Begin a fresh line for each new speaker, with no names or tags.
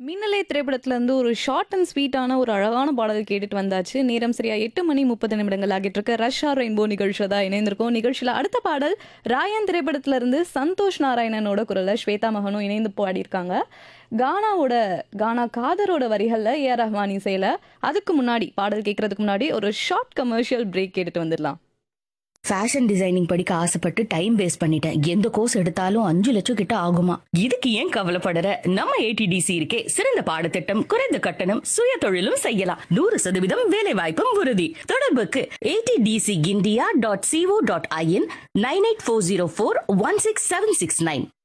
மின்னலே திரைப்படத்துல இருந்து ஒரு ஷார்ட் அண்ட் ஸ்வீட்டான ஒரு அழகான பாடல் கேட்டுட்டு வந்தாச்சு நேரம் சரியா எட்டு மணி முப்பது நிமிடங்கள் ஆகிட்டு இருக்கு ரஷ்யா ரெயின்போ நிகழ்ச்சியில் தான் இணைந்திருக்கோம் நிகழ்ச்சியில அடுத்த பாடல் ராயன் திரைப்படத்துல இருந்து சந்தோஷ் நாராயணனோட குரல்ல ஸ்வேதா மகனும் இணைந்து பாடியிருக்காங்க கானாவோட கானா காதரோட வரிகள்ல ஏ ஆர் ரஹ்மான் இசையில அதுக்கு முன்னாடி பாடல் கேட்கறதுக்கு முன்னாடி ஒரு ஷார்ட் கமர்ஷியல் பிரேக் கேட்டுட்டு வந்துடலாம்
ஃபேஷன் டிசைனிங் படிக்க ஆசைப்பட்டு டைம் வேஸ்ட் பண்ணிட்டேன் எந்த கோர்ஸ் எடுத்தாலும் அஞ்சு லட்சம் கிட்ட ஆகுமா இதுக்கு ஏன் கவலைப்படற நம்ம ஏடிடிசி இருக்கே சிறந்த பாடத்திட்டம் குறைந்த கட்டணம் சுய தொழிலும் செய்யலாம் நூறு சதவீதம் வேலை வாய்ப்பும் உறுதி தொடர்புக்கு ATDC India dot CO dot IN nine eight four zero four one six seven six nine